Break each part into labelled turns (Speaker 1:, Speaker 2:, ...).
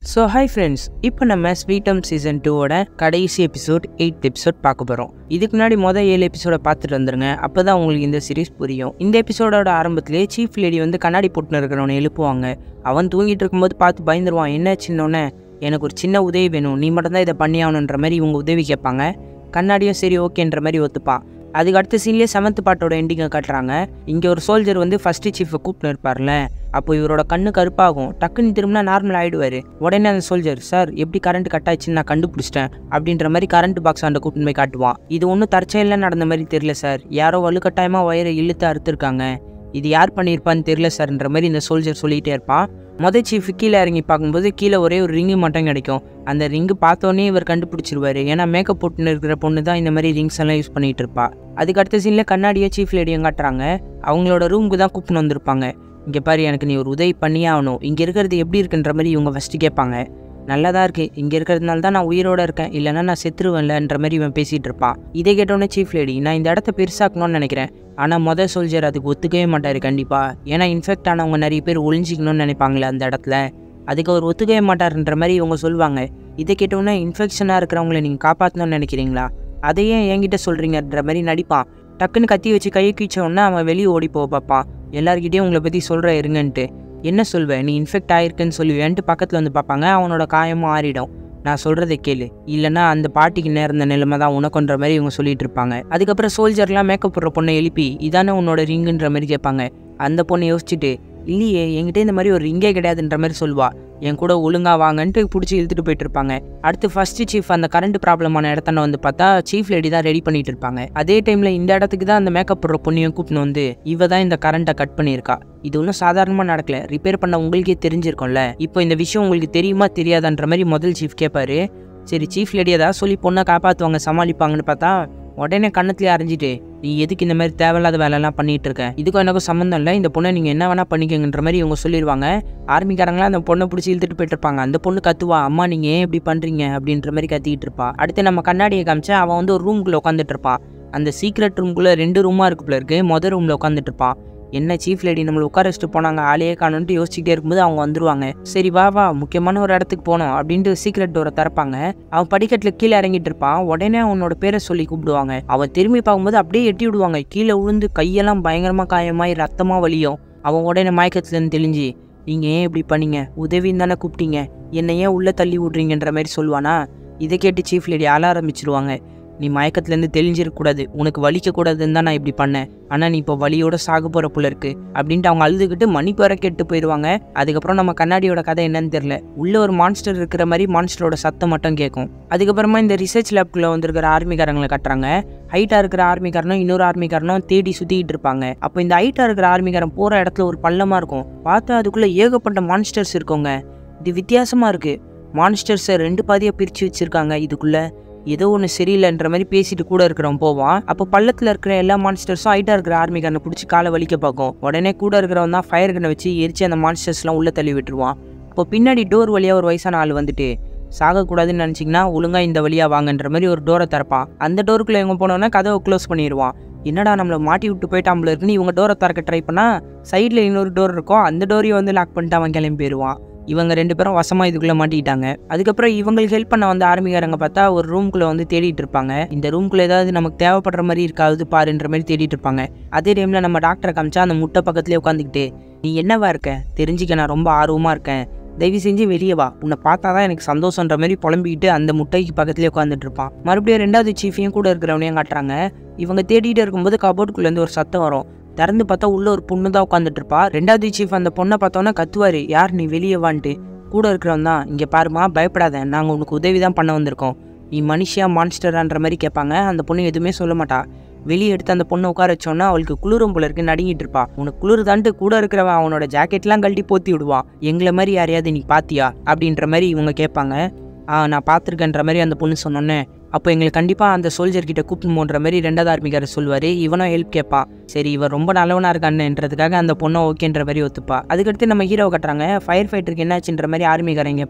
Speaker 1: so hi friends இப்போ நம்ம ஸ்வீட்டம் season டூவோட கடைசி எபிசோட் எயிட் எபிசோட் பார்க்க போகிறோம் இதுக்கு முன்னாடி மொதல் ஏழு எபிசோட பார்த்துட்டு வந்துருங்க அப்போ தான் உங்களுக்கு இந்த சீரிஸ் புரியும் இந்த எபிசோடோட ஆரம்பத்திலே சீஃப் லேடி வந்து கண்ணாடி போட்டுன்னு இருக்கிறவனை எழுப்புவாங்க அவன் தூங்கிட்டு இருக்கும்போது பார்த்து பயந்துருவான் என்ன சின்னோன்னே எனக்கு ஒரு சின்ன உதவி வேணும் நீ மட்டும்தான் இதை பண்ணி ஆகணுன்ற மாதிரி இவங்க உதவி கேட்பாங்க கண்ணாடியும் சரி ஓகேன்ற மாதிரி ஒத்துப்பான் அதுக்கு அடுத்த சீன்லேயே செவன்த் பாட்டோட எண்டிங்கை காட்டுறாங்க இங்கே ஒரு சோல்ஜர் வந்து ஃபஸ்ட்டு சீஃபை கூப்பிட்டு இருப்பார்ல அப்போ இவரோட கண்ணு கருப்பாகும் டக்குன்னு திரும்பினா நார்மல் ஆகிடுவார் உடனே அந்த சோல்ஜர் சார் எப்படி கரண்ட் கட் ஆயிடுச்சுன்னு நான் கண்டுபிடிச்சிட்டேன் அப்படின்ற மாதிரி கரண்ட் பாக்ஸ் ஆண்ட கூப்பிட்டு போய் காட்டுவான் இது ஒன்றும் தற்செயலில் நடந்த மாதிரி தெரியல சார் யாரோ வலுக்கட்டாயமாக வயரை இழுத்து அறுத்துருக்காங்க இது யார் பண்ணியிருப்பான்னு தெரியல சார்ன்ற மாதிரி இந்த சோல்ஜர் சொல்லிகிட்டே இருப்பான் மொதல் சீஃப் கீழே இறங்கி பார்க்கும்போது கீழே ஒரே ஒரு ரிங்கு மட்டும் கிடைக்கும் அந்த ரிங்கு பார்த்தோன்னே இவர் கண்டுபிடிச்சிருவாரு ஏன்னா மேக்கப் போட்டுன்னு இருக்கிற பொண்ணு தான் இந்த மாதிரி ரிங்ஸ் எல்லாம் யூஸ் பண்ணிட்டு இருப்பா அதுக்கு அடுத்த சீனில் கண்ணாடியை சீஃப் லேடியும் காட்டுறாங்க அவங்களோட ரூமுக்கு தான் கூப்பிட்டு வந்திருப்பாங்க இங்கே பாரு எனக்கு நீ ஒரு உதவி பண்ணியே ஆகணும் இங்கே இருக்கிறது எப்படி இருக்குன்ற மாதிரி இவங்க ஃபஸ்ட்டு கேட்பாங்க நல்லா தான் இருக்குது இங்கே இருக்கிறதுனால தான் நான் உயிரோட இருக்கேன் இல்லைன்னா நான் செத்துருவேன்லன்ற மாதிரி இவன் பேசிகிட்டு இருப்பான் இதை கேட்டோன்னே சீஃப் லேடி நான் இந்த இடத்த பெருசாக்கணும்னு நினைக்கிறேன் ஆனால் மொதல் சோல்ஜர் அதுக்கு ஒத்துக்கவே மாட்டார் கண்டிப்பாக ஏன்னா இன்ஃபெக்ட் ஆனவங்க நிறைய பேர் ஒளிஞ்சிக்கணும்னு நினைப்பாங்களே அந்த இடத்துல அதுக்கு அவர் ஒத்துக்கவே மாட்டார்ன்ற மாதிரி இவங்க சொல்லுவாங்க இதை கேட்டோன்னே இன்ஃபெக்ஷனாக இருக்கிறவங்கள நீங்கள் காப்பாற்றணும்னு நினைக்கிறீங்களா அதையே என்கிட்ட சொல்கிறீங்கன்ற மாதிரி நடிப்பான் டக்குன்னு கத்தி வச்சு கையை கீச்ச உடனே அவன் வெளியே ஓடி போக பார்ப்பான் எல்லார்கிட்டயும் உங்களை பற்றி சொல்கிற இருங்கன்ட்டு என்ன சொல்வேன் நீ இன்ஃபெக்ட் ஆயிருக்குன்னு சொல்லுவேன்ட்டு பக்கத்தில் வந்து பார்ப்பாங்க அவனோட காயமும் ஆறிடும் நான் சொல்கிறத கேளு இல்லைன்னா அந்த பாட்டிக்கு நேர்ந்த நிலைமை தான் உனக்குன்ற மாதிரி இவங்க சொல்லிட்டு இருப்பாங்க அதுக்கப்புறம் சோல்ஜர்லாம் மேக்கப் போடுற பொண்ணை எழுப்பி இதானே உன்னோட ரிங்குன்ற மாதிரி கேட்பாங்க அந்த பொண்ணை யோசிச்சுட்டு இல்லையே என்கிட்ட இந்த மாதிரி ஒரு ரிங்கே கிடையாதுன்ற மாதிரி சொல்லுவா என் கூட ஒழுங்கா வாங்கன்ட்டு பிடிச்சி இழுத்துட்டு போயிட்டு இருப்பாங்க அடுத்து ஃபர்ஸ்ட் சீஃப் அந்த கரண்ட் ப்ராப்ளமான இடத்தான வந்து பார்த்தா சீஃப் லேடி தான் ரெடி பண்ணிட்டு இருப்பாங்க அதே டைம்ல இந்த இடத்துக்கு தான் அந்த மேக்கப் போடுற பொண்ணையும் கூப்பிட்டு வந்து இவ தான் இந்த கரண்ட்டை கட் பண்ணியிருக்கா இது ஒன்றும் சாதாரணமாக நடக்கல ரிப்பேர் பண்ண உங்களுக்கே தெரிஞ்சிருக்கும்ல இப்போ இந்த விஷயம் உங்களுக்கு தெரியுமா தெரியாதான்ற மாதிரி முதல் சீஃப் கேட்பாரு சரி சீஃப் லேடி ஏதாவது சொல்லி பொண்ணை காப்பாற்றுவாங்க சமாளிப்பாங்கன்னு பார்த்தா உடனே கண்ணத்துலேயே அரைஞ்சிட்டு நீ எதுக்கு இந்த மாதிரி தேவையில்லாத வேலைலாம் பண்ணிட்டு இருக்க இதுக்கும் எனக்கும் சம்மந்தம் இல்லை இந்த பொண்ணை நீங்கள் என்ன வேணால் பண்ணிக்கங்கன்ற மாதிரி இவங்க சொல்லிடுவாங்க ஆர்மிக்காரங்களாம் அந்த பொண்ணை பிடிச்சி இழுத்துட்டு போயிட்டு இருப்பாங்க அந்த பொண்ணு கத்துவா அம்மா நீங்கள் ஏன் இப்படி பண்ணுறீங்க அப்படின்ற மாதிரி கத்திக்கிட்டு இருப்பா அடுத்து நம்ம கண்ணாடியை காமிச்சா அவன் வந்து ஒரு ரூம்குள்ளே உட்காந்துட்டு இருப்பான் அந்த சீக்ரெட் ரூம்குள்ளே ரெண்டு ரூமாக இருக்கு போல இருக்கு மொதல் ரூமில் உட்காந்துட்டு இருப்பான் என்ன சீஃப் லேடி நம்மளை உட்கார வச்சுட்டு போனாங்க ஆளையே காணுன்ட்டு யோசிச்சுட்டே இருக்கும்போது அவங்க வந்துருவாங்க சரி வா வா முக்கியமான ஒரு இடத்துக்கு போனோம் அப்படின்ட்டு சீக்ரெட் டோரை திறப்பாங்க அவன் படிக்கட்டில் கீழே இறங்கிட்டு இருப்பான் உடனே அவனோட பேரை சொல்லி கூப்பிடுவாங்க அவன் திரும்பி பார்க்கும்போது அப்படியே எட்டி விடுவாங்க கீழே விழுந்து கையெல்லாம் பயங்கரமாக காயமாயி ரத்தமாக வலியும் அவன் உடனே மயக்கத்துலேருந்து தெளிஞ்சு நீங்கள் ஏன் இப்படி பண்ணீங்க உதவின்னு தானே கூப்பிட்டீங்க என்னை ஏன் உள்ளே தள்ளி விட்றீங்கன்ற மாதிரி சொல்லுவானா இதை கேட்டு சீஃப் லேடி ஆள ஆரம்பிச்சிருவாங்க நீ மயக்கத்துலேருந்து தெளிஞ்சிருக்கக்கூடாது உனக்கு வலிக்கக்கூடாதுன்னு தான் நான் இப்படி பண்ணேன் ஆனால் நீ இப்போ வலியோட சாக போகிற போல இருக்கு அப்படின்ட்டு அவங்க அழுதுகிட்டு மணிக்கு வர கெட்டு போயிடுவாங்க அதுக்கப்புறம் நம்ம கண்ணாடியோட கதை என்னன்னு தெரில உள்ள ஒரு மான்ஸ்டர் இருக்கிற மாதிரி மான்ஸ்டரோட சத்தம் மட்டும் கேட்கும் அதுக்கப்புறமா இந்த ரிசர்ச் லேப்குள்ளே வந்திருக்கிற ஆர்மிக்காரங்களை கட்டுறாங்க ஹைட்டாக இருக்கிற ஆர்மிக்காரனும் இன்னொரு ஆர்மிக்காரனும் தேடி சுற்றிக்கிட்டு இருப்பாங்க அப்போ இந்த ஹைட்டாக இருக்கிற ஆர்மிக்காரன் போகிற இடத்துல ஒரு பள்ளமாக இருக்கும் பார்த்தா அதுக்குள்ளே ஏகப்பட்ட மான்ஸ்டர்ஸ் இருக்கோங்க இது வித்தியாசமாக இருக்குது மான்ஸ்டர்ஸை ரெண்டு பாதியாக பிரித்து வச்சுருக்காங்க இதுக்குள்ளே ஏதோ ஒன்று சரியில்லைன்ற மாதிரி பேசிட்டு கூட இருக்கிறவன் போவான் அப்போ பள்ளத்தில் இருக்கிற எல்லா மான்ஸ்டர்ஸும் ஹைட்டாக இருக்கிற ஆர்மிக்காரனை பிடிச்சி காலை வலிக்க பார்க்கும் உடனே கூட இருக்கிறவன் தான் ஃபயர் கண்ணை வச்சு எரிச்சு அந்த மான்ஸ்டர்ஸ்லாம் உள்ளே தள்ளி விட்டுருவான் அப்போ பின்னாடி டோர் வழியாக ஒரு வயசான ஆள் வந்துட்டு சாகக்கூடாதுன்னு நினச்சிங்கன்னா ஒழுங்காக இந்த வழியாக வாங்கன்ற மாதிரி ஒரு டோரை திறப்பான் அந்த டோருக்குள்ளே இவங்க போனோன்னா கதவை க்ளோஸ் பண்ணிடுவான் என்னடா நம்மளை மாட்டி விட்டு போயிட்டாம்பல இருக்குன்னு இவங்க டோரை திறக்க ட்ரை பண்ணால் சைடில் இன்னொரு டோர் இருக்கும் அந்த டோரையும் வந்து லாக் பண்ணிட்டு அவன் கிளம்பி போயிடுவான் இவங்க ரெண்டு பேரும் வசமாக இதுக்குள்ளே மாட்டிக்கிட்டாங்க அதுக்கப்புறம் இவங்களுக்கு ஹெல்ப் பண்ண வந்த ஆர்மிக்காரங்க பார்த்தா ஒரு ரூம்குள்ளே வந்து தேடிட்டு இருப்பாங்க இந்த ரூம்குள்ளே ஏதாவது நமக்கு தேவைப்படுற மாதிரி இருக்காது பாருன்ற மாதிரி தேடிட்டு இருப்பாங்க அதே டைமில் நம்ம டாக்டரை காமிச்சா அந்த முட்டை பக்கத்துலேயே உட்காந்துக்கிட்டு நீ என்னவா இருக்க தெரிஞ்சுக்க நான் ரொம்ப ஆர்வமாக இருக்கேன் தயவு செஞ்சு வெளியே வா உன்னை பார்த்தா தான் எனக்கு சந்தோஷன்ற மாதிரி புலம்பிக்கிட்டு அந்த முட்டைக்கு பக்கத்துலேயே உட்காந்துட்டு இருப்பான் மறுபடியும் ரெண்டாவது சீஃபையும் கூட இருக்கிறவனையும் காட்டுறாங்க இவங்க தேடிட்டு இருக்கும்போது கபோர்டுக்குள்ளேருந்து ஒரு சத்தம் வரும் திறந்து பார்த்தா உள்ள ஒரு பொண்ணு தான் உட்காந்துட்டு இருப்பா ரெண்டாவது சீஃப் அந்த பொண்ணை பார்த்தோன்னா கத்துவாரு யார் நீ வெளியே வான்ட்டு கூட இருக்கிறவன் தான் இங்கே பாருமா பயப்படாத நாங்கள் உனக்கு உதவி தான் பண்ண வந்திருக்கோம் நீ மனுஷியா மான்ஸ்டரான்ற மாதிரி கேட்பாங்க அந்த பொண்ணு எதுவுமே சொல்ல மாட்டா வெளியே எடுத்து அந்த பொண்ணை உட்கார வச்சோன்னா அவளுக்கு குளிரும் போல இருக்கு நடுங்கிட்டு இருப்பா உனக்கு குளிர் தான்ட்டு கூட இருக்கிறவன் அவனோட ஜாக்கெட்லாம் கழட்டி போத்தி விடுவான் எங்களை மாதிரி யாரையாவது நீ பாத்தியா அப்படின்ற மாதிரி இவங்க கேட்பாங்க ஆ நான் பார்த்துருக்கேன்ற மாதிரி அந்த பொண்ணு சொன்னோன்னே அப்போ எங்களுக்கு கண்டிப்பாக அந்த சோல்ஜர் கிட்ட கூப்பிட்டு போன்ற மாதிரி ரெண்டாவது ஆர்மிக்காரர் சொல்லுவார் இவனும் ஹெல்ப் கேட்பான் சரி இவன் ரொம்ப நல்லவனா இருக்கான்ன்றதுக்காக அந்த பொண்ணை ஓகேன்ற மாதிரி ஒத்துப்பா அதுக்கடுத்து நம்ம ஹீரோ கட்டுறாங்க ஃபயர் ஃபைட்டருக்கு என்னாச்சுன்ற மாதிரி ஆர்மிக்காரன் கேட்பான்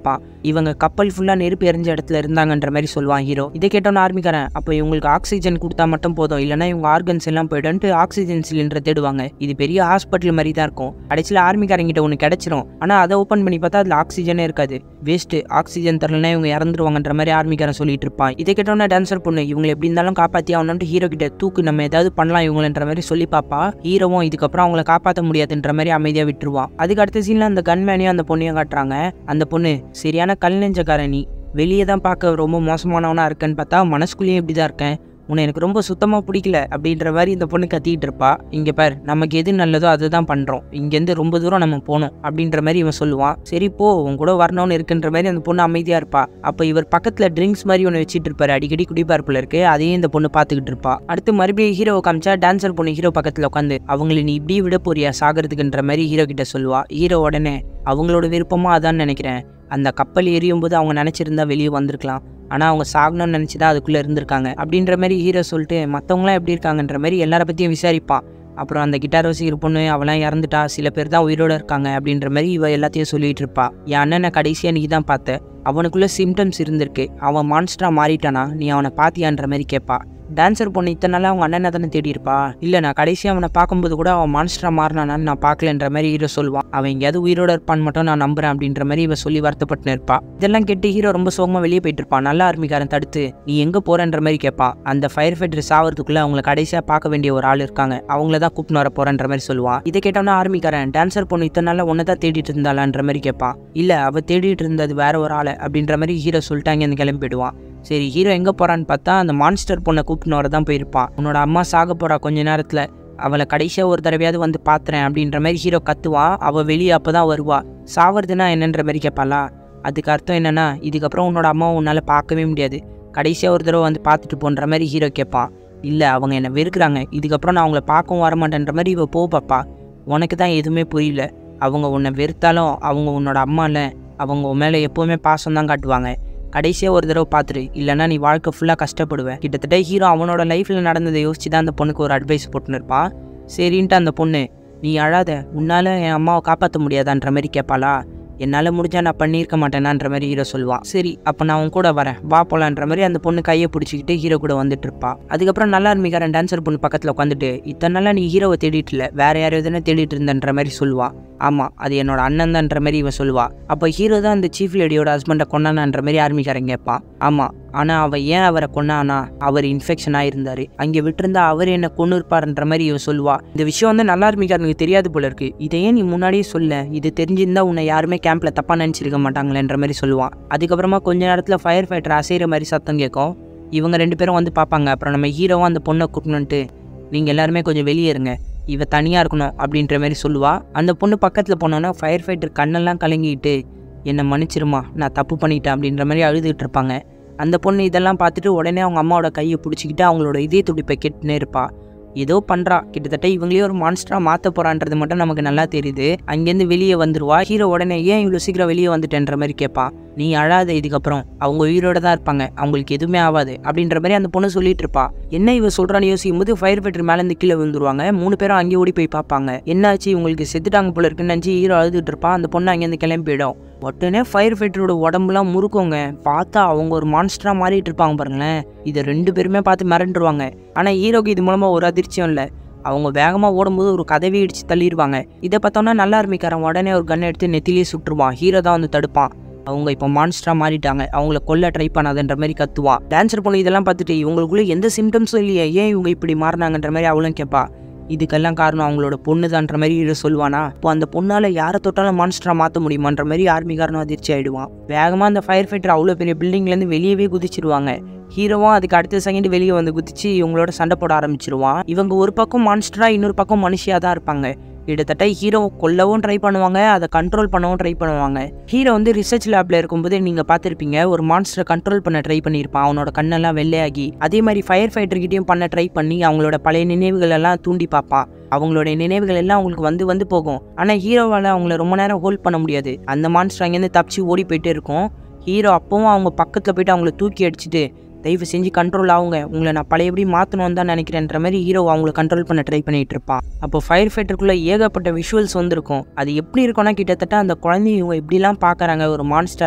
Speaker 1: இவங்க கப்பல் ஃபுல்லாக நெருப்பு எரிஞ்ச இடத்துல இருந்தாங்கன்ற மாதிரி சொல்லுவான் ஹீரோ இதை கேட்டோன்னு ஆரம்பிக்கிறேன் அப்போ இவங்களுக்கு ஆக்சிஜன் கொடுத்தா மட்டும் போதும் இல்லைனா இவங்க ஆர்கன்ஸ் எல்லாம் போயிடும்ட்டு ஆக்சிஜன் சிலிண்டரை தேடுவாங்க இது பெரிய ஹாஸ்பிட்டல் மாதிரி தான் இருக்கும் கடைசியில் ஆர்மிக்காரங்கிட்ட ஒன்று கிடைச்சிரும் ஆனால் அதை ஓப்பன் பண்ணி பார்த்தா அதில் ஆக்சிஜனே இருக்காது வேஸ்ட்டு ஆக்சிஜன் தரலனா இவங்க இறந்துருவாங்கன்ற மாதிரி ஆர்மிக்காரன் சொல்லிட்டு இருப்பான் இதை கேட்டோன்னே டான்சர் பொண்ணு இவங்களை எப்படி இருந்தாலும் காப்பாற்றி ஆகணும்ட்டு ஹீரோ கிட்ட தூக்கு நம்ம ஏதாவது பண்ணலாம் இவங்களன்ற மாதிரி சொல்லி பாப்பா ஹீரோவும் இதுக்கப்புறம் அவங்கள காப்பாற்ற முடியாதுன்ற மாதிரி அமைதியாக விட்டுருவான் அதுக்கு அடுத்த சீனில் அந்த கன்மேனையும் அந்த பொண்ணையும் காட்டுறாங்க அந்த பொண்ணு சரியான கல் நெஞ்சக்காரணி வெளியே தான் பார்க்க ரொம்ப மோசமானவனா இருக்கேன்னு பார்த்தா மனசுக்குள்ளேயும் இப்படி தான் இருக்கேன் உன்னை எனக்கு ரொம்ப சுத்தமாக பிடிக்கல அப்படின்ற மாதிரி இந்த பொண்ணு கத்திக்கிட்டு இருப்பா இங்கே பார் நமக்கு எது நல்லதோ அதை தான் பண்ணுறோம் இங்கேருந்து ரொம்ப தூரம் நம்ம போகணும் அப்படின்ற மாதிரி இவன் சொல்லுவான் சரி போ உன் கூட வரணும்னு இருக்குன்ற மாதிரி அந்த பொண்ணு அமைதியாக இருப்பா அப்போ இவர் பக்கத்தில் ட்ரிங்க்ஸ் மாதிரி ஒன்று வச்சுட்டு இருப்பாரு அடிக்கடி குடிப்பார்ப்பில் இருக்கு அதையும் இந்த பொண்ணு பார்த்துக்கிட்டு இருப்பா அடுத்து மறுபடியும் ஹீரோ காமிச்சா டான்சர் பொண்ணு ஹீரோ பக்கத்தில் உட்காந்து அவங்களை நீ இப்படி விட போறியா சாகிறதுக்குன்ற மாதிரி ஹீரோ கிட்ட சொல்லுவா ஹீரோ உடனே அவங்களோட விருப்பமா அதான் நினைக்கிறேன் அந்த கப்பல் எரியும் போது அவங்க நினச்சிருந்தா வெளியே வந்திருக்கலாம் ஆனால் அவங்க சாகணும்னு நினச்சி தான் அதுக்குள்ளே இருந்திருக்காங்க அப்படின்ற மாதிரி ஹீரோ சொல்லிட்டு மற்றவங்களாம் எப்படி இருக்காங்கன்ற மாதிரி எல்லார பற்றியும் விசாரிப்பான் அப்புறம் அந்த கிட்டார் வசிக்கிற பொண்ணு அவளாம் இறந்துட்டா சில பேர் தான் உயிரோட இருக்காங்க அப்படின்ற மாதிரி இவ எல்லாத்தையும் சொல்லிட்டு இருப்பா என் அண்ணனை கடைசியாக நீ தான் பார்த்த அவனுக்குள்ள சிம்டம்ஸ் இருந்திருக்கு அவன் மான்ஸ்டரா மாறிட்டானா நீ அவனை பாத்தியான்ற மாதிரி கேட்பா டான்சர் பொண்ணு இத்தனை நாள் அவங்க அண்ணனை தானே தேடி இருப்பா இல்லை நான் கடைசியாக அவனை பார்க்கும்போது கூட அவன் மான்ஸ்டரா மாறினானான்னு நான் பார்க்கலன்ற மாதிரி ஹீரோ சொல்லுவான் அவன் எங்கேயாவது உயிரோட இருப்பான்னு மட்டும் நான் நம்புறேன் அப்படின்ற மாதிரி இவ சொல்லி வருத்தப்பட்டு இருப்பா இதெல்லாம் கேட்டு ஹீரோ ரொம்ப சோகமாக வெளியே போயிட்டு இருப்பான் நல்ல ஆர்மிக்காரன் தடுத்து நீ எங்கே போறன்ற மாதிரி கேட்பான் அந்த ஃபயர் ஃபைட்டர் சாவறதுக்குள்ள அவங்கள கடைசியாக பார்க்க வேண்டிய ஒரு ஆள் இருக்காங்க அவங்கள தான் கூப்பிட்டு வர போறன்ற மாதிரி சொல்லுவான் இதை கேட்டோன்னா ஆர்மிக்காரன் டான்சர் பொண்ணு இத்தனை நாள் ஒன்றை தான் தேடிட்டு இருந்தாளான்ற மாதிரி கேட்பான் இல்லை அவ தேடிட்டு இருந்தது வேற ஒரு ஆளை அப்படின்ற மாதிரி ஹீரோ சொல்லிட்டாங்க அந்த கிளம்பி போயிடுவான் சரி ஹீரோ எங்கே போறான்னு பார்த்தா அந்த மான்ஸ்டர் பொண்ணை கூப்பிட்டு வர தான் போயிருப்பான் உன்னோட அம்மா சாக போறா கொஞ்ச நேரத்தில் அவளை கடைசியாக ஒரு தடவையாவது வந்து பார்த்துறேன் அப்படின்ற மாதிரி ஹீரோ கத்துவான் அவள் வெளியே அப்போ தான் வருவா சாவறதுனா என்னன்ற மாதிரி கேட்பாளா அதுக்கு அர்த்தம் என்னன்னா இதுக்கப்புறம் உன்னோட அம்மாவை உன்னால் பார்க்கவே முடியாது கடைசியாக ஒரு தடவை வந்து பார்த்துட்டு போன்ற மாதிரி ஹீரோ கேட்பான் இல்லை அவங்க என்னை வெறுக்கிறாங்க இதுக்கப்புறம் நான் அவங்கள பார்க்கவும் வரமாட்டேன்ற மாதிரி இவ போ பாப்பா உனக்கு தான் எதுவுமே புரியல அவங்க உன்னை வெறுத்தாலும் அவங்க உன்னோட அம்மா இல்லை அவங்க உன் மேலே எப்போவுமே பாசம் தான் காட்டுவாங்க கடைசியாக ஒரு தடவை பார்த்துரு இல்லைன்னா நீ வாழ்க்கை ஃபுல்லாக கஷ்டப்படுவேன் கிட்டத்தட்ட ஹீரோ அவனோட லைஃப்பில் நடந்ததை யோசிச்சு தான் அந்த பொண்ணுக்கு ஒரு அட்வைஸ் போட்டுன்னு இருப்பான் சரின்ட்டு அந்த பொண்ணு நீ அழாத உன்னால் என் அம்மாவை காப்பாற்ற முடியாதான்ற மாதிரி கேட்பாளா என்னால் முடிஞ்சா நான் பண்ணியிருக்க மாட்டேனான்ற மாதிரி ஹீரோ சொல்லுவான் சரி அப்போ நான் உன் கூட வரேன் வா போலான்ற மாதிரி அந்த பொண்ணு கையை பிடிச்சிக்கிட்டு ஹீரோ கூட வந்துட்டு இருப்பா அதுக்கப்புறம் நல்லா இருமிக்காரன் டான்சர் பொண்ணு பக்கத்தில் உட்காந்துட்டு இத்தனை நாளாக நீ ஹீரோவை தேடிட்டு இல்லை வேற யாரையோ தானே தேடிட்டு இருந்தன்ற மாதிரி சொல்லுவா ஆமாம் அது என்னோட அண்ணன் தான்ற மாதிரி இவன் சொல்லுவா அப்போ ஹீரோ தான் அந்த சீஃப் லேடியோட ஹஸ்பண்டை கொண்டானான்ற மாதிரி ஆர்மிக்காரன் கேட்பான் ஆமாம் ஆனால் அவள் ஏன் அவரை கொன்னானா அவர் இன்ஃபெக்ஷன் ஆயிருந்தாரு அங்கே விட்டிருந்தா அவர் என்ன கொண்டு இருப்பாருன்ற மாதிரி இவ சொல்லுவா இந்த விஷயம் வந்து நல்லா ஆர்மிக்காரனுக்கு தெரியாது போல இருக்கு இதை ஏன் நீ முன்னாடியே சொல்ல இது தெரிஞ்சிருந்தா உன்னை யாருமே கேம்ப்ல தப்பா நினச்சிருக்க மாட்டாங்களேன்ற மாதிரி சொல்லுவான் அதுக்கப்புறமா கொஞ்ச நேரத்தில் ஃபயர் ஃபைட்டர் அசைகிற மாதிரி சத்தம் கேட்கும் இவங்க ரெண்டு பேரும் வந்து பார்ப்பாங்க அப்புறம் நம்ம ஹீரோவும் அந்த பொண்ணை கூட்டணுன்ட்டு நீங்கள் எல்லாருமே கொஞ்சம் வெளியே இருங்க இவ தனியாக இருக்கணும் அப்படின்ற மாதிரி சொல்லுவா அந்த பொண்ணு பக்கத்தில் போனோன்னா ஃபயர் ஃபைட்டர் கண்ணெல்லாம் கலங்கிட்டு என்னை மன்னிச்சிருமா நான் தப்பு பண்ணிட்டேன் அப்படின்ற மாதிரி அழுதுகிட்டு இருப்பாங்க அந்த பொண்ணு இதெல்லாம் பார்த்துட்டு உடனே அவங்க அம்மாவோட கையை பிடிச்சிக்கிட்டு அவங்களோட இதய துடிப்பை கேட்டுனே இருப்பா ஏதோ பண்ணுறா கிட்டத்தட்ட இவங்களே ஒரு மான்ஸ்டராக மாற்ற போகிறான்றது மட்டும் நமக்கு நல்லா தெரியுது அங்கேருந்து வெளியே வந்துருவா ஹீரோ உடனே ஏன் இவ்வளோ சீக்கிரம் வெளியே வந்துட்டேன்ற மாதிரி கேட்பான் நீ அழாத இதுக்கப்புறம் அவங்க உயிரோட தான் இருப்பாங்க அவங்களுக்கு எதுவுமே ஆகாது அப்படின்ற மாதிரி அந்த பொண்ணு சொல்லிட்டு இருப்பா என்ன இவ சொல்கிறான்னு யோசிக்கும் போது ஃபயர் ஃபைட்டர் மேலேருந்து கீழே விழுந்துருவாங்க மூணு பேரும் அங்கேயே ஓடி போய் பார்ப்பாங்க என்னாச்சு இவங்களுக்கு செத்துட்டாங்க போல இருக்குன்னு நினச்சி ஹீரோ அழுதுட்டு இருப்பான் அந்த பொண்ணு அங்கேருந்து கிளம்பி போயிடும் உடனே ஃபயர் ஃபைட்டரோட உடம்புலாம் முறுக்குங்க பார்த்தா அவங்க ஒரு மான்ஸ்டரா மாறிட்டு இருப்பாங்க பாருங்களேன் இதை ரெண்டு பேருமே பார்த்து மிரண்டுருவாங்க ஆனால் ஹீரோக்கு இது மூலமாக ஒரு அதிர்ச்சியும் இல்லை அவங்க வேகமாக ஓடும்போது ஒரு கதவி இடிச்சு தள்ளிடுவாங்க இதை பார்த்தோன்னா நல்லா ஆரம்பிக்காரன் உடனே ஒரு கன் எடுத்து நெத்திலேயே சுட்டுருவான் ஹீரோ தான் வந்து தடுப்பான் அவங்க இப்போ மான்ஸ்டரா மாறிட்டாங்க அவங்கள கொல்ல ட்ரை பண்ணாதுன்ற மாதிரி கத்துவான் டான்சர் பொண்ணு இதெல்லாம் பார்த்துட்டு இவங்களுக்குள்ள எந்த சிம்டம்ஸும் இல்லையே ஏன் இவங்க இப்படி மாறினாங்கன்ற மாதிரி அவளும் கேட்பா இதுக்கெல்லாம் காரணம் அவங்களோட பொண்ணு தான்ற மாதிரி ஹீரோ சொல்லுவானா இப்போ அந்த பொண்ணால் யாரை தொட்டாலும் மான்ஸ்டரா மாற்ற முடியுமான்ற மாதிரி ஆர்மிக்காரனும் அதிர்ச்சி ஆயிடுவான் வேகமாக அந்த ஃபயர் ஃபைட்டர் அவ்வளோ பெரிய பில்டிங்லேருந்து வெளியவே குதிச்சிருவாங்க ஹீரோவும் அதுக்கு அடுத்த செகண்ட் வெளியே வந்து குதிச்சு இவங்களோட சண்டை போட ஆரம்பிச்சிருவான் இவங்க ஒரு பக்கம் மான்ஸ்டரா இன்னொரு பக்கம் மனுஷியாக தான் இருப்பாங்க கிட்டத்தட்ட ஹீரோ கொல்லவும் ட்ரை பண்ணுவாங்க அதை கண்ட்ரோல் பண்ணவும் ட்ரை பண்ணுவாங்க ஹீரோ வந்து ரிசர்ச் லேப்ல இருக்கும்போது நீங்க பார்த்துருப்பீங்க ஒரு மான்ஸ்டரை கண்ட்ரோல் பண்ண ட்ரை பண்ணியிருப்பான் அவனோட கண்ணெல்லாம் வெள்ளையாகி அதே மாதிரி ஃபயர் ஃபைட்டர்கிட்டையும் பண்ண ட்ரை பண்ணி அவங்களோட பழைய நினைவுகள் எல்லாம் தூண்டி பார்ப்பான் அவங்களோட நினைவுகள் எல்லாம் அவங்களுக்கு வந்து வந்து போகும் ஆனால் ஹீரோவால் அவங்கள ரொம்ப நேரம் ஹோல்ட் பண்ண முடியாது அந்த மான்ஸ்டர் அங்கேருந்து தப்பிச்சு ஓடி போயிட்டே இருக்கும் ஹீரோ அப்பவும் அவங்க பக்கத்தில் போயிட்டு அவங்கள தூக்கி அடிச்சுட்டு தயவு செஞ்சு கண்ட்ரோல் ஆகுங்க உங்களை நான் பழையபடி மாற்றணும்னு தான் நினைக்கிறேன்ற மாதிரி ஹீரோ அவங்கள கண்ட்ரோல் பண்ண ட்ரை பண்ணிட்டு இருப்பான் அப்போ ஃபயர் ஃபைட்டருக்குள்ளே ஏகப்பட்ட விஷுவல்ஸ் வந்திருக்கும் அது எப்படி இருக்கும்னா கிட்டத்தட்ட அந்த குழந்தைய இவங்க எப்படிலாம் பார்க்குறாங்க ஒரு மான்ஸ்டரா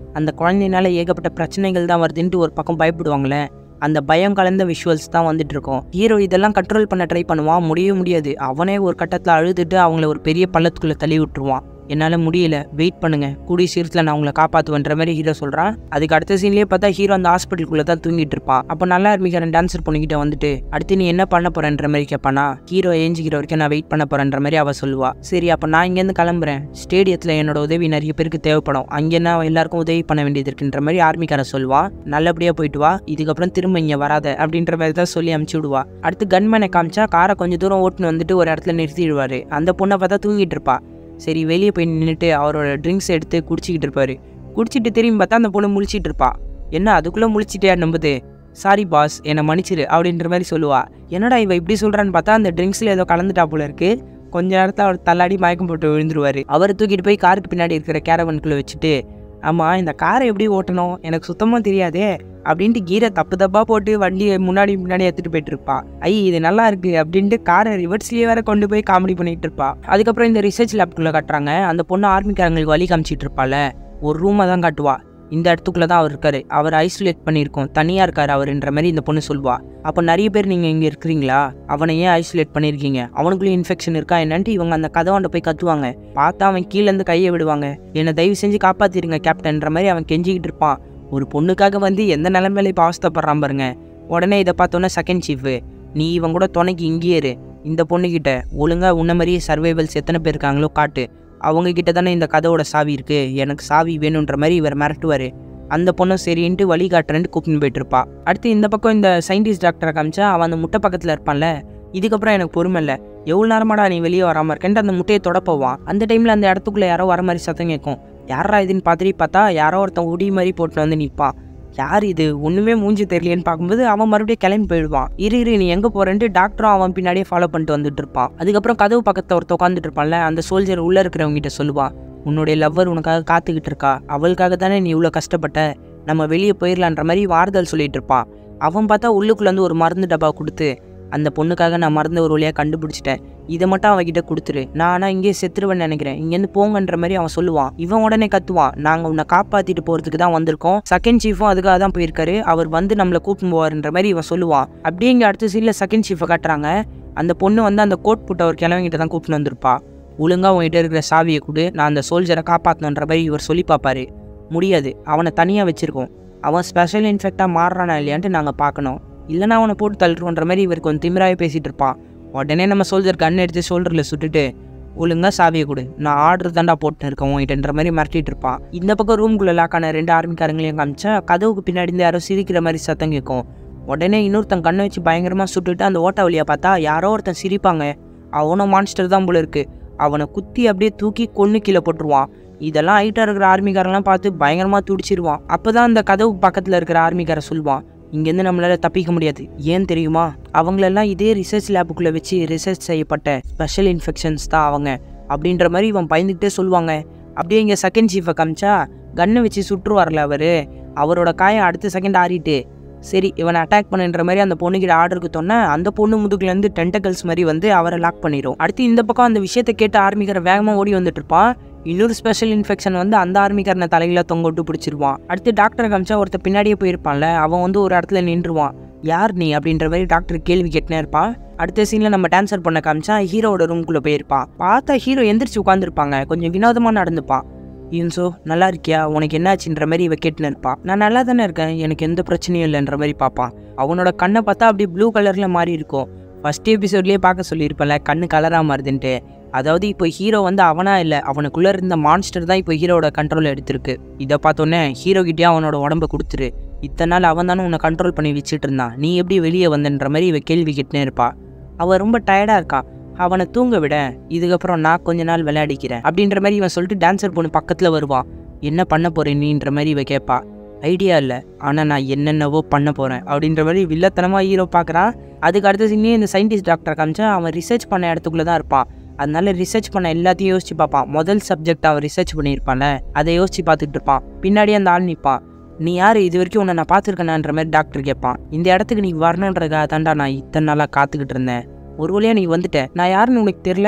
Speaker 1: அந்த குழந்தைனால ஏகப்பட்ட பிரச்சனைகள் தான் வருதுன்ட்டு ஒரு பக்கம் பயப்படுவாங்களே அந்த பயம் கலந்த விஷுவல்ஸ் தான் வந்துட்டு இருக்கும் ஹீரோ இதெல்லாம் கண்ட்ரோல் பண்ண ட்ரை பண்ணுவான் முடியவே முடியாது அவனே ஒரு கட்டத்தில் அழுதுட்டு அவங்கள ஒரு பெரிய பள்ளத்துக்குள்ளே தள்ளி விட்டுருவான் என்னால் முடியல வெயிட் பண்ணுங்க கூடிய சீரத்தில் நான் உங்களை காப்பாற்றுவேன்ற மாதிரி ஹீரோ சொல்கிறான் அதுக்கு அடுத்த சீன்லேயே பார்த்தா ஹீரோ அந்த ஹாஸ்பிட்டலுக்குள்ளே தான் தூங்கிட்டு இருப்பான் அப்போ நல்லா இருமிக்கிறேன் டான்ஸர் பொண்ணுகிட்ட வந்துட்டு அடுத்து நீ என்ன பண்ண போறேன்ற மாதிரி கேட்பானா ஹீரோ ஏஞ்சிக்கிற வரைக்கும் நான் வெயிட் பண்ண போறேன்ற மாதிரி அவ சொல்லுவா சரி அப்போ நான் இங்கேருந்து கிளம்புறேன் ஸ்டேடியத்தில் என்னோட உதவி நிறைய பேருக்கு தேவைப்படும் அங்கே நான் எல்லாருக்கும் உதவி பண்ண வேண்டியது இருக்குன்ற மாதிரி ஆர்மிக்காரன் சொல்லுவான் நல்லபடியாக போயிட்டு வா இதுக்கப்புறம் திரும்ப இங்கே வராத அப்படின்ற மாதிரி தான் சொல்லி அமுச்சு விடுவா அடுத்து கன்மேனை காமிச்சா காரை கொஞ்சம் தூரம் ஓட்டுன்னு வந்துட்டு ஒரு இடத்துல நிறுத்திடுவாரு அந்த பொண்ணை பார்த்தா தூங்கிட்டு இருப்பா சரி வெளியே போய் நின்றுட்டு அவரோட ட்ரிங்க்ஸ் எடுத்து குடிச்சிக்கிட்டு இருப்பாரு குடிச்சிட்டு திரும்பி பார்த்தா அந்த பொண்ணு முழிச்சிட்டு இருப்பா என்ன அதுக்குள்ளே முழிச்சிட்டியா நம்புது சாரி பாஸ் என்னை மன்னிச்சிரு அப்படின்ற மாதிரி சொல்லுவா என்னடா இவ இப்படி சொல்கிறான்னு பார்த்தா அந்த ட்ரிங்க்ஸில் ஏதோ கலந்துட்டா போல இருக்கு கொஞ்ச நேரத்தில் அவர் தள்ளாடி மயக்கம் போட்டு விழுந்துருவாரு அவர் தூக்கிட்டு போய் காருக்கு பின்னாடி இருக்கிற கேரவனுக்குள்ளே வச்சுட்டு ஆமாம் இந்த காரை எப்படி ஓட்டணும் எனக்கு சுத்தமாக தெரியாதே அப்படின்ட்டு கீரை தப்பு தப்பாக போட்டு வண்டியை முன்னாடி முன்னாடி எடுத்துகிட்டு போயிட்டு இருப்பா ஐ இது நல்லா இருக்கு அப்படின்ட்டு காரை ரிவர்ஸ்லேயே வேற கொண்டு போய் காமெடி பண்ணிட்டு இருப்பா அதுக்கப்புறம் இந்த ரிசர்ச் லேப்குள்ளே காட்டுறாங்க அந்த பொண்ணு ஆர்மிக்காரங்களுக்கு வழி காமிச்சிட்டு இருப்பால ஒரு ரூமை தான் காட்டுவா இந்த இடத்துக்குள்ள தான் அவர் இருக்காரு அவர் ஐசோலேட் பண்ணியிருக்கோம் தனியாக இருக்காரு அவருன்ற மாதிரி இந்த பொண்ணு சொல்வா அப்போ நிறைய பேர் நீங்கள் இங்கே இருக்கிறீங்களா அவனை ஏன் ஐசோலேட் பண்ணியிருக்கீங்க அவனுக்குள்ளேயும் இன்ஃபெக்ஷன் இருக்கா என்னன்ட்டு இவங்க அந்த கதவாண்ட போய் கத்துவாங்க பார்த்தா அவன் கீழேருந்து கையை விடுவாங்க என்னை தயவு செஞ்சு காப்பாற்றிருங்க கேப்டன்ற மாதிரி அவன் கெஞ்சிக்கிட்டு இருப்பான் ஒரு பொண்ணுக்காக வந்து எந்த நிலைமையில இப்போ அவஸ்தப்படுறான் பாருங்க உடனே இதை பார்த்தோன்னே செகண்ட் சீஃபு நீ இவன் கூட துணைக்கு இங்கேயே இரு இந்த பொண்ணுக்கிட்ட ஒழுங்கா உன்ன மாதிரியே சர்வைவல்ஸ் எத்தனை பேர் இருக்காங்களோ காட்டு அவங்க கிட்ட தானே இந்த கதவோட சாவி இருக்கு எனக்கு சாவி வேணுன்ற மாதிரி இவர் மிரட்டுவார் அந்த பொண்ணும் சரின்ட்டு வழி காட்டுறேன்ட்டு கூப்பிட்டு போயிட்டு இருப்பா அடுத்து இந்த பக்கம் இந்த சயின்டிஸ்ட் டாக்டரை காமிச்சா அவன் அந்த முட்டை பக்கத்தில் இருப்பான்ல இதுக்கப்புறம் எனக்கு பொறுமை இல்லை எவ்வளோ நேரமாடா நீ வெளியே வராமல் இருக்கேன்ட்டு அந்த முட்டையை தொட போவான் அந்த டைமில் அந்த இடத்துக்குள்ளே யாரோ வர மாதிரி சத்தம் கேட்கும் யாரா இதுன்னு பார்த்துட்டு பார்த்தா யாரோ ஒருத்தன் உடி மாதிரி போட்டு வந்து நிற்பான் யார் இது ஒன்றுமே மூஞ்சி தெரியலையேன்னு பார்க்கும்போது அவன் மறுபடியும் கிளம்பி போயிடுவான் இரு இரு நீ எங்கே போறேன்ட்டு டாக்டரும் அவன் பின்னாடியே ஃபாலோ பண்ணிட்டு வந்துட்டு இருப்பான் அதுக்கப்புறம் கதவு பக்கத்தில் ஒருத்த உட்காந்துட்டு இருப்பான்ல அந்த சோல்ஜர் உள்ளே இருக்கிறவங்க கிட்ட சொல்லுவான் உன்னுடைய லவ்வர் உனக்காக காத்துக்கிட்டு இருக்கா அவளுக்காக தானே நீ இவ்வளோ கஷ்டப்பட்ட நம்ம வெளியே போயிடலான்ற மாதிரி வார்தல் சொல்லிட்டு இருப்பான் அவன் பார்த்தா உள்ளுக்குள்ளேருந்து ஒரு மருந்து டப்பா கொடுத்து அந்த பொண்ணுக்காக நான் மருந்து ஒரு வழியாக கண்டுபிடிச்சிட்டேன் இதை மட்டும் அவகிட்ட கொடுத்துரு நான் ஆனால் இங்கேயே செத்துருவேன்னு நினைக்கிறேன் இங்கேருந்து போங்கன்ற மாதிரி அவன் சொல்லுவான் இவன் உடனே கத்துவான் நாங்கள் உன்னை காப்பாற்றிட்டு போகிறதுக்கு தான் வந்திருக்கோம் செகண்ட் சீஃபும் அதுக்காக தான் போயிருக்காரு அவர் வந்து நம்மளை கூப்பிட்டு போவார்ன்ற மாதிரி இவன் சொல்லுவான் அப்படியே இங்கே அடுத்த சீனில் செகண்ட் சீஃபை காட்டுறாங்க அந்த பொண்ணு வந்து அந்த கோட் புட்ட ஒரு கிழவங்கிட்ட தான் கூப்பிட்டு வந்திருப்பா ஒழுங்காக உங்ககிட்ட இருக்கிற சாவியை கொடு நான் அந்த சோல்ஜரை காப்பாற்றணுன்ற மாதிரி இவர் சொல்லி பார்ப்பாரு முடியாது அவனை தனியாக வச்சுருக்கோம் அவன் ஸ்பெஷல் இன்ஃபெக்டாக மாறுறானா இல்லையான்ட்டு நாங்கள் பார்க்கணும் இல்லைனா அவனை போட்டு தள்ளுறோன்ற மாதிரி இவர் கொஞ்சம் திமிராவே பேசிகிட்டு இருப்பான் உடனே நம்ம சோல்ஜர் கன் எடுத்து ஷோல்டரில் சுட்டுட்டு ஒழுங்கா சாவியை கொடு நான் ஆர்டர் தாண்டா போட்டு இருக்கேன் உங்ககிட்டன்ற மாதிரி மிரட்டிட்டு இருப்பான் இந்த பக்கம் ரூம்குள்ளே லாக்கான ரெண்டு ஆர்மிக்காரங்களையும் காமிச்சா கதவுக்கு பின்னாடி இருந்து யாரோ சிரிக்கிற மாதிரி சத்தம் கேட்கும் உடனே இன்னொருத்தன் கண்ணை வச்சு பயங்கரமாக சுட்டுட்டு அந்த ஓட்ட வழியாக பார்த்தா யாரோ ஒருத்தன் சிரிப்பாங்க அவனும் மான்ஸ்டர் தான் போல இருக்கு அவனை குத்தி அப்படியே தூக்கி கொன்று கீழே போட்டுருவான் இதெல்லாம் ஹைட்டாக இருக்கிற ஆர்மிக்காரெல்லாம் பார்த்து பயங்கரமாக துடிச்சிருவான் அப்போ தான் அந்த கதவு பக்கத்தில் இருக்கிற ஆர்மிக்கார சொல்லுவான் இங்கேருந்து நம்மளால தப்பிக்க முடியாது ஏன் தெரியுமா அவங்களெல்லாம் இதே ரிசர்ச் லேபுக்குள்ளே வச்சு ரிசர்ச் செய்யப்பட்ட ஸ்பெஷல் இன்ஃபெக்ஷன்ஸ் தான் அவங்க அப்படின்ற மாதிரி இவன் பயந்துக்கிட்டே சொல்லுவாங்க அப்படியே இங்கே செகண்ட் சீஃபை காமிச்சா கன்னை வச்சு சுற்றுவார்ல அவர் அவரோட காயம் அடுத்த செகண்ட் ஆறிட்டு சரி இவனை அட்டாக் பண்ணுன்ற மாதிரி அந்த பொண்ணுக்கிட்ட ஆர்டருக்கு சொன்னா அந்த பொண்ணு முதுகுலேருந்து டென்டக்கல்ஸ் மாதிரி வந்து அவரை லாக் பண்ணிடும் அடுத்து இந்த பக்கம் அந்த விஷயத்தை கேட்டு ஆர்மிக்கார வேகமாக ஓடி வந்துட்டு இருப்பான் இன்னொரு ஸ்பெஷல் இன்ஃபெக்ஷன் வந்து அந்த ஆர்மிக்காரனை தலையில தொங்க விட்டு பிடிச்சிருவான் அடுத்து டாக்டரை காமிச்சா ஒருத்தர் பின்னாடியே போயிருப்பான்ல அவன் வந்து ஒரு இடத்துல நின்றுவான் யார் நீ அப்படின்ற மாதிரி டாக்டர் கேள்வி கேட்டுனே இருப்பான் அடுத்த சீனில் நம்ம டான்சர் பண்ண காமிச்சா ஹீரோவோட ரூம்குள்ளே போயிருப்பான் பார்த்தா ஹீரோ எந்திரிச்சு உட்காந்துருப்பாங்க கொஞ்சம் வினோதமாக நடந்துப்பான் யூன்சோ நல்லா இருக்கியா உனக்கு என்னாச்சுன்ற மாதிரி இவ கேட்டுன்னு இருப்பான் நான் நல்லா தானே இருக்கேன் எனக்கு எந்த பிரச்சனையும் இல்லைன்ற மாதிரி பார்ப்பான் அவனோட கண்ணை பார்த்தா அப்படியே ப்ளூ கலரில் மாறி இருக்கும் ஃபர்ஸ்ட் எபிசோட்லேயே பார்க்க சொல்லியிருப்பேன்ல கண்ணு கலராக மாறுதுன்ட்டு அதாவது இப்போ ஹீரோ வந்து அவனா இல்லை அவனுக்குள்ளே இருந்த மான்ஸ்டர் தான் இப்போ ஹீரோவோட கண்ட்ரோல் எடுத்திருக்கு இதை பார்த்தோன்னே ஹீரோ கிட்டே அவனோட உடம்ப கொடுத்துரு இத்தனை நாள் அவன் தானே உன்னை கண்ட்ரோல் பண்ணி வச்சுட்டு இருந்தான் நீ எப்படி வெளியே வந்தன்ற மாதிரி இவ கேள்வி கேட்டுனே இருப்பா அவன் ரொம்ப டயர்டாக இருக்கான் அவனை தூங்க விட இதுக்கப்புறம் நான் கொஞ்ச நாள் விளையாடிக்கிறேன் அப்படின்ற மாதிரி இவன் சொல்லிட்டு டான்சர் பொண்ணு பக்கத்தில் வருவான் என்ன பண்ண போறேன் நீன்ற மாதிரி இவ கேட்பா ஐடியா இல்லை ஆனால் நான் என்னென்னவோ பண்ண போகிறேன் அப்படின்ற மாதிரி வில்லத்தனமாக ஹீரோ பார்க்குறான் அதுக்கு அடுத்த சீனே இந்த சயின்டிஸ்ட் டாக்டர் காமிச்சா அவன் ரிசர்ச் பண்ண இடத்துக்குள்ளே தான் இருப்பான் அதனால ரிசர்ச் பண்ண எல்லாத்தையும் யோசிச்சு பார்ப்பான் முதல் சப்ஜெக்ட் அவன் ரிசர்ச் பண்ணியிருப்பான்ல அதை யோசிச்சு பார்த்துட்டு இருப்பான் பின்னாடி அந்த ஆள் நிற்பான் நீ யார் இது வரைக்கும் உன்னை நான் பார்த்துருக்கேனான்ற மாதிரி டாக்டர் கேட்பான் இந்த இடத்துக்கு நீ வரணுன்றதுக்காக தாண்டா நான் இத்தனை நாளாக காத்துக்கிட்டு இருந்தேன் ஒரு வழியாக நீ வந்துட்ட நான் யாருன்னு உனக்கு தெரில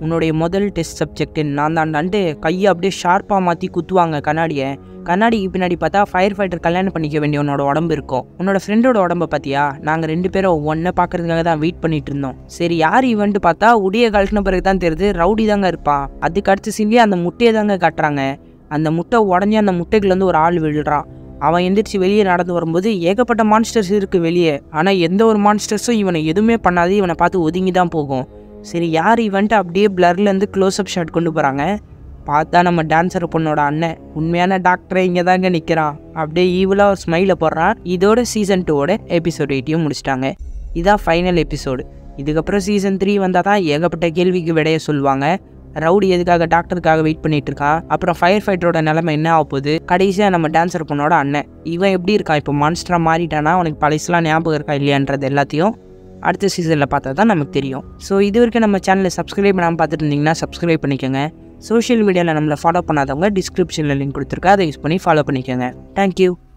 Speaker 1: உன்னுடைய முதல் டெஸ்ட் சப்ஜெக்ட் நான் தாண்டான்ட்டு கையை அப்படியே ஷார்ப்பாக மாற்றி குத்துவாங்க கண்ணாடியை கண்ணாடிக்கு பின்னாடி பார்த்தா ஃபயர் ஃபைட்டர் கல்யாணம் பண்ணிக்க வேண்டிய உன்னோட உடம்பு இருக்கும் உன்னோட ஃப்ரெண்டோட உடம்ப பார்த்தியா நாங்கள் ரெண்டு பேரும் ஒன்றை பார்க்கறதுக்காக தான் வெயிட் பண்ணிட்டு இருந்தோம் சரி யார் இவன்ட்டு பார்த்தா உடைய கழட்டின பிறகு தான் தெரியுது ரவுடி தாங்க இருப்பான் அதுக்கு அடுத்த சீன்லேயே அந்த முட்டையை தாங்க காட்டுறாங்க அந்த முட்டை உடஞ்சி அந்த முட்டைக்குள்ள ஒரு ஆள் விழுறான் அவன் எந்திரிச்சு வெளியே நடந்து வரும்போது ஏகப்பட்ட மான்ஸ்டர்ஸ் இருக்குது வெளியே ஆனால் எந்த ஒரு மான்ஸ்டர்ஸும் இவனை எதுவுமே பண்ணாது இவனை பார்த்து ஒதுங்கி தான் போகும் சரி யார் இவன்ட்டு அப்படியே பிளர்லேருந்து க்ளோஸ்அப் ஷாட் கொண்டு போகிறாங்க பார்த்தா நம்ம டான்ஸர் பொண்ணோட அண்ணன் உண்மையான டாக்டரே இங்கே தாங்க நிற்கிறான் அப்படியே ஈவலாக ஒரு ஸ்மைலை போடுறான் இதோட சீசன் டூவோட எபிசோட் எயிட்டையும் முடிச்சிட்டாங்க இதான் ஃபைனல் எபிசோடு இதுக்கப்புறம் சீசன் த்ரீ வந்தால் தான் ஏகப்பட்ட கேள்விக்கு விடைய சொல்லுவாங்க ரவுடி எதுக்காக டாக்டருக்காக வெயிட் பண்ணிட்டு இருக்கான் அப்புறம் ஃபயர் ஃபைட்டரோட நிலைமை என்ன ஆக போகுது கடைசியாக நம்ம டான்ஸர் பொண்ணோட அண்ணன் இவன் எப்படி இருக்கான் இப்போ மான்ஸ்டராக மாறிட்டானா அவனுக்கு பழசுலாம் ஞாபகம் இருக்கா இல்லையான்றது எல்லாத்தையும் அடுத்த சீசனில் பார்த்தா தான் நமக்கு தெரியும் ஸோ இது வரைக்கும் நம்ம சேனலை சப்ஸ்கிரைப் பண்ணாமல் பார்த்துட்டு இருந்தீங்கன்னா சப்ஸ்கிரைப் பண்ணிக்கோங்க சோஷியல் மீடியாவில் நம்மளை ஃபாலோ பண்ணாதவங்க டிஸ்கிரிப்ஷனில் லிங்க் கொடுத்துருக்கேன் அதை யூஸ் பண்ணி ஃபாலோ பண்ணிக்கோங்க தேங்க்யூ